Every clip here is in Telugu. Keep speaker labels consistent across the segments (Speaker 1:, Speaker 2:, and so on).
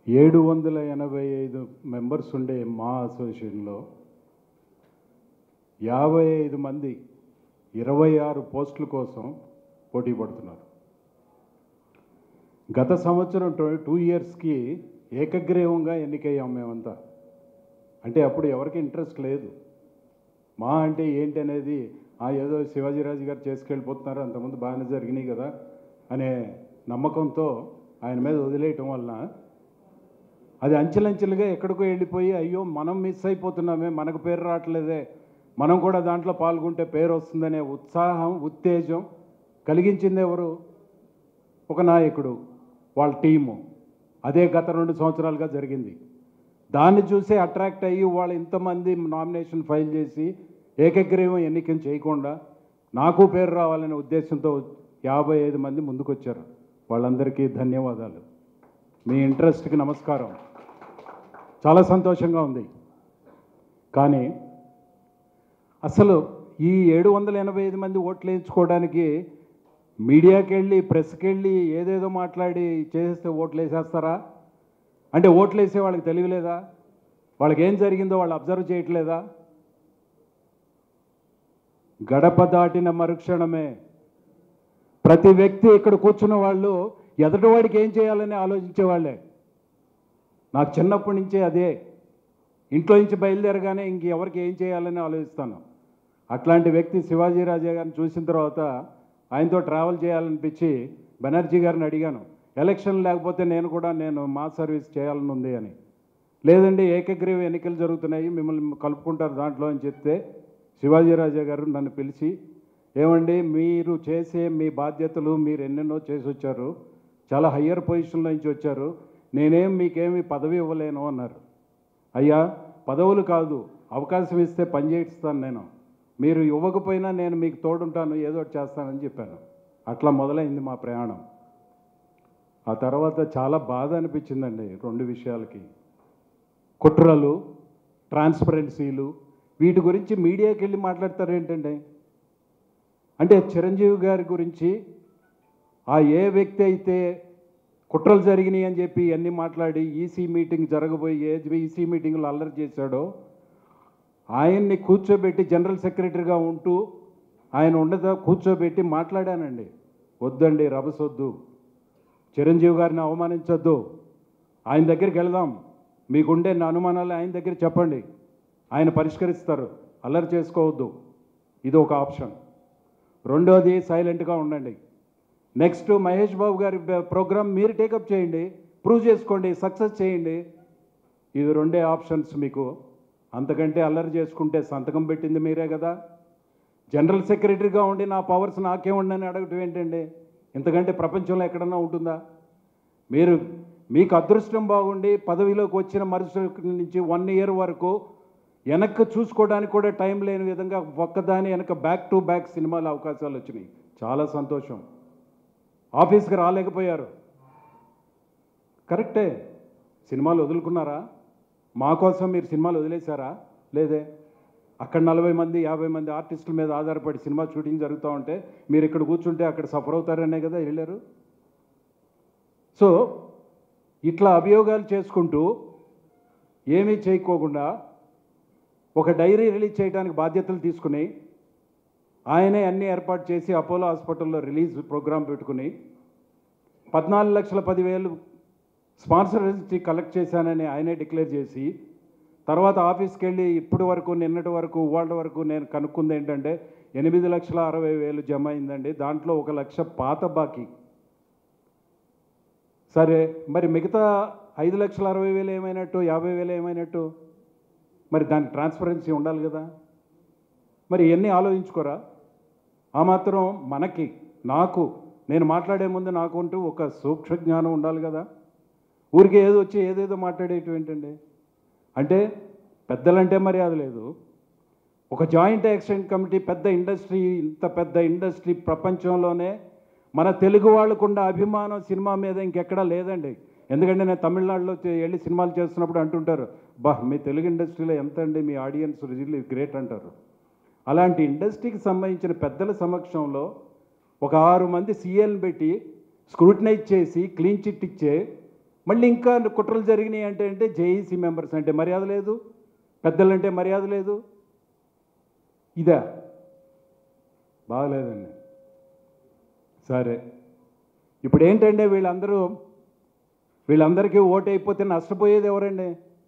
Speaker 1: ఏడు వందల ఎనభై ఐదు మెంబర్స్ ఉండే మా అసోసియేషన్లో యాభై ఐదు మంది ఇరవై ఆరు పోస్టుల కోసం పోటీ పడుతున్నారు గత సంవత్సరం టూ ఇయర్స్కి ఏకగ్రీవంగా ఎన్నికయ్యాం మేమంతా అంటే అప్పుడు ఎవరికి ఇంట్రెస్ట్ లేదు మా అంటే ఏంటి అనేది ఆ ఏదో శివాజీరాజు గారు చేసుకెళ్ళిపోతున్నారు అంతకుముందు బాగానే జరిగినాయి కదా అనే నమ్మకంతో ఆయన మీద వదిలేయటం వలన అది అంచెలంచెలుగా ఎక్కడికో వెళ్ళిపోయి అయ్యో మనం మిస్ అయిపోతున్నామే మనకు పేరు రావట్లేదే మనం కూడా దాంట్లో పాల్గొంటే పేరు వస్తుందనే ఉత్సాహం ఉత్తేజం కలిగించింది ఎవరు ఒక నాయకుడు వాళ్ళ టీము అదే గత రెండు సంవత్సరాలుగా జరిగింది దాన్ని చూసి అట్రాక్ట్ అయ్యి వాళ్ళు ఇంతమంది నామినేషన్ ఫైల్ చేసి ఏకగ్రీవం ఎన్నికలు చేయకుండా నాకు పేరు రావాలనే ఉద్దేశంతో యాభై ఐదు మంది ముందుకొచ్చారు వాళ్ళందరికీ ధన్యవాదాలు మీ ఇంట్రెస్ట్కి నమస్కారం చాలా సంతోషంగా ఉంది కానీ అసలు ఈ ఏడు వందల ఎనభై ఐదు మంది ఓట్లు వేయించుకోవడానికి మీడియాకి వెళ్ళి ప్రెస్కి వెళ్ళి ఏదేదో మాట్లాడి చేసేస్తే ఓట్లు వేసేస్తారా అంటే ఓట్లు వేసే వాళ్ళకి తెలియలేదా వాళ్ళకి ఏం జరిగిందో వాళ్ళు అబ్జర్వ్ చేయట్లేదా గడప దాటిన మరుక్షణమే ప్రతి వ్యక్తి ఇక్కడ కూర్చున్న వాళ్ళు ఎదుటివాడికి ఏం చేయాలని ఆలోచించే వాళ్ళే నాకు చిన్నప్పటి నుంచే అదే ఇంట్లో నుంచి బయలుదేరగానే ఇంక ఎవరికి ఏం చేయాలని ఆలోచిస్తాను అట్లాంటి వ్యక్తి శివాజీ రాజా గారిని చూసిన తర్వాత ఆయనతో ట్రావెల్ చేయాలనిపించి బెనర్జీ గారిని అడిగాను ఎలక్షన్ లేకపోతే నేను కూడా నేను మా సర్వీస్ చేయాలని ఉంది అని లేదండి ఏకగ్రీవ ఎన్నికలు జరుగుతున్నాయి మిమ్మల్ని కలుపుకుంటారు దాంట్లో అని చెప్తే శివాజీ రాజా గారు నన్ను పిలిచి ఏమండి మీరు చేసే మీ బాధ్యతలు మీరు ఎన్నెన్నో చేసి వచ్చారు చాలా హయ్యర్ పొజిషన్లో నుంచి వచ్చారు నేనేం మీకేమి పదవి ఇవ్వలేను అన్నారు అయ్యా పదవులు కాదు అవకాశం ఇస్తే పని చేయిస్తాను నేను మీరు ఇవ్వకపోయినా నేను మీకు తోడుంటాను ఏదో ఒకటి చేస్తానని చెప్పాను అట్లా మొదలైంది మా ప్రయాణం ఆ తర్వాత చాలా బాధ అనిపించిందండి రెండు విషయాలకి కుట్రలు ట్రాన్స్పరెన్సీలు వీటి గురించి మీడియాకి వెళ్ళి మాట్లాడతారు ఏంటండి అంటే చిరంజీవి గారి గురించి ఆ ఏ వ్యక్తి అయితే కుట్రలు జరిగినాయి అని చెప్పి అన్నీ మాట్లాడి ఈసీ మీటింగ్ జరగబోయి ఏ ఈసీ మీటింగ్లో అల్లరి చేశాడో ఆయన్ని కూర్చోబెట్టి జనరల్ సెక్రటరీగా ఉంటూ ఆయన ఉండదా కూర్చోబెట్టి మాట్లాడానండి వద్దండి రభసొద్దు చిరంజీవి గారిని అవమానించొద్దు ఆయన దగ్గరికి వెళదాం మీకుండే నా అనుమానాలు ఆయన దగ్గర చెప్పండి ఆయన పరిష్కరిస్తారు అల్లరి చేసుకోవద్దు ఇది ఒక ఆప్షన్ రెండోది సైలెంట్గా ఉండండి నెక్స్ట్ మహేష్ బాబు గారి ప్రోగ్రామ్ మీరు టేకప్ చేయండి ప్రూవ్ చేసుకోండి సక్సెస్ చేయండి ఇది రెండే ఆప్షన్స్ మీకు అంతకంటే అల్లరి చేసుకుంటే సంతకం పెట్టింది మీరే కదా జనరల్ సెక్రటరీగా ఉండి నా పవర్స్ నాకే ఉండని అడగటం ఏంటండి ఇంతకంటే ప్రపంచంలో ఎక్కడన్నా ఉంటుందా మీరు మీకు అదృష్టం బాగుండి పదవిలోకి వచ్చిన మరుసటి నుంచి వన్ ఇయర్ వరకు వెనక్కి చూసుకోవడానికి కూడా టైం లేని విధంగా ఒక్కదాని వెనక బ్యాక్ టు బ్యాక్ సినిమాల అవకాశాలు వచ్చినాయి చాలా సంతోషం ఆఫీస్కి రాలేకపోయారు కరెక్టే సినిమాలు వదులుకున్నారా మా కోసం మీరు సినిమాలు వదిలేశారా లేదే అక్కడ నలభై మంది యాభై మంది ఆర్టిస్టుల మీద ఆధారపడి సినిమా షూటింగ్ జరుగుతూ ఉంటే మీరు ఇక్కడ కూర్చుంటే అక్కడ సఫర్ అవుతారనే కదా వెళ్ళారు సో ఇట్లా అభియోగాలు చేసుకుంటూ ఏమీ చేయకోకుండా ఒక డైరీ రిలీజ్ చేయడానికి బాధ్యతలు తీసుకుని ఆయనే అన్ని ఏర్పాటు చేసి అపోలో హాస్పిటల్లో రిలీజ్ ప్రోగ్రాం పెట్టుకుని పద్నాలుగు లక్షల పదివేలు స్పాన్సర్స్ కలెక్ట్ చేశానని ఆయనే డిక్లేర్ చేసి తర్వాత ఆఫీస్కి వెళ్ళి ఇప్పటి వరకు నిన్నటి వరకు ఇవాళ వరకు నేను కనుక్కుంది ఏంటంటే ఎనిమిది లక్షల అరవై వేలు జమ అయిందండి దాంట్లో ఒక లక్ష పాత బాకీ సరే మరి మిగతా ఐదు లక్షల అరవై వేలు ఏమైనట్టు యాభై వేలు ఏమైనట్టు మరి దానికి ట్రాన్స్పరెన్సీ ఉండాలి కదా మరి ఇవన్నీ ఆలోచించుకోరా ఆ మాత్రం మనకి నాకు నేను మాట్లాడే ముందు నాకుంటూ ఒక సూక్ష్మ జ్ఞానం ఉండాలి కదా ఊరికి ఏదో వచ్చి ఏదేదో మాట్లాడేటివి ఏంటండి అంటే పెద్దలంటే మర్యాద లేదు ఒక జాయింట్ యాక్షన్ కమిటీ పెద్ద ఇండస్ట్రీ ఇంత పెద్ద ఇండస్ట్రీ ప్రపంచంలోనే మన తెలుగు వాళ్ళకున్న అభిమానం సినిమా మీద ఇంకెక్కడా లేదండి ఎందుకంటే నేను తమిళనాడులో చే- వెళ్ళి సినిమాలు చేస్తున్నప్పుడు అంటుంటారు బా మీ తెలుగు ఇండస్ట్రీలో ఎంత అండి మీ ఆడియన్స్ రిజిల్ గ్రేట్ అంటారు అలాంటి ఇండస్ట్రీకి సంబంధించిన పెద్దల సమక్షంలో ఒక ఆరు మంది సీఎల్ని పెట్టి స్క్రూటినైజ్ చేసి క్లీన్ చిట్ ఇచ్చే మళ్ళీ ఇంకా కుట్రలు జరిగినాయి అంటే అంటే జేఈసీ మెంబర్స్ అంటే మర్యాద లేదు పెద్దలంటే మర్యాద లేదు ఇదా బాగలేదండి సరే ఇప్పుడు ఏంటంటే వీళ్ళందరూ వీళ్ళందరికీ ఓటు అయిపోతే నష్టపోయేది ఎవరండి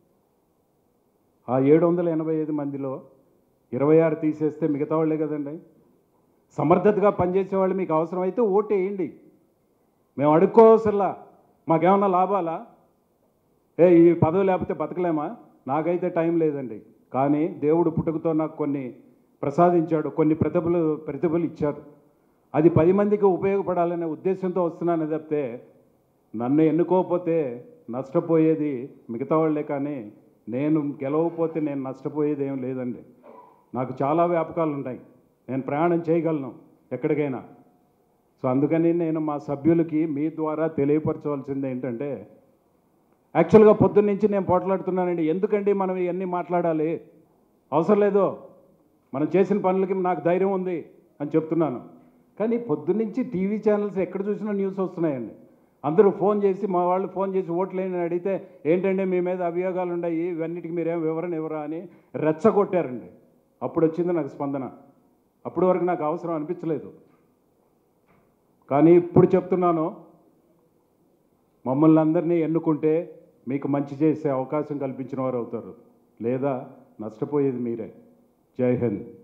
Speaker 1: ఆ ఏడు వందల ఎనభై ఐదు మందిలో ఇరవై ఆరు తీసేస్తే మిగతా వాళ్ళే కదండి సమర్థతగా పనిచేసే వాళ్ళు మీకు అవసరమైతే ఓటు వేయండి మేము అడుక్కోవసరలా మాకేమన్నా లాభాలా ఏ ఈ పదవి లేకపోతే బతకలేమా నాకైతే టైం లేదండి కానీ దేవుడు పుట్టుకతో నాకు కొన్ని ప్రసాదించాడు కొన్ని ప్రతిభలు ప్రతిభలు ఇచ్చారు అది పది మందికి ఉపయోగపడాలనే ఉద్దేశంతో వస్తున్నాను తప్పితే నన్ను ఎన్నుకోకపోతే నష్టపోయేది మిగతా వాళ్ళే కానీ నేను గెలవకపోతే నేను నష్టపోయేది ఏం లేదండి నాకు చాలా వ్యాపకాలు ఉన్నాయి నేను ప్రయాణం చేయగలను ఎక్కడికైనా సో అందుకని నేను మా సభ్యులకి మీ ద్వారా తెలియపరచవలసింది ఏంటంటే యాక్చువల్గా పొద్దున్న నుంచి నేను పోట్లాడుతున్నానండి ఎందుకండి మనం ఇవన్నీ మాట్లాడాలి అవసరం లేదు మనం చేసిన పనులకి నాకు ధైర్యం ఉంది అని చెప్తున్నాను కానీ పొద్దున్నుంచి టీవీ ఛానల్స్ ఎక్కడ చూసినా న్యూస్ వస్తున్నాయండి అందరూ ఫోన్ చేసి మా వాళ్ళు ఫోన్ చేసి ఓట్లేని అడిగితే ఏంటంటే మీ మీద అభియోగాలు ఉన్నాయి ఇవన్నిటికి మీరేం వివరణ ఇవ్వరా అని రెచ్చగొట్టారండి అప్పుడు వచ్చింది నాకు స్పందన అప్పటి వరకు నాకు అవసరం అనిపించలేదు కానీ ఇప్పుడు చెప్తున్నాను మమ్మల్ని అందరినీ ఎన్నుకుంటే మీకు మంచి చేసే అవకాశం కల్పించిన వారు అవుతారు లేదా నష్టపోయేది మీరే జై హింద్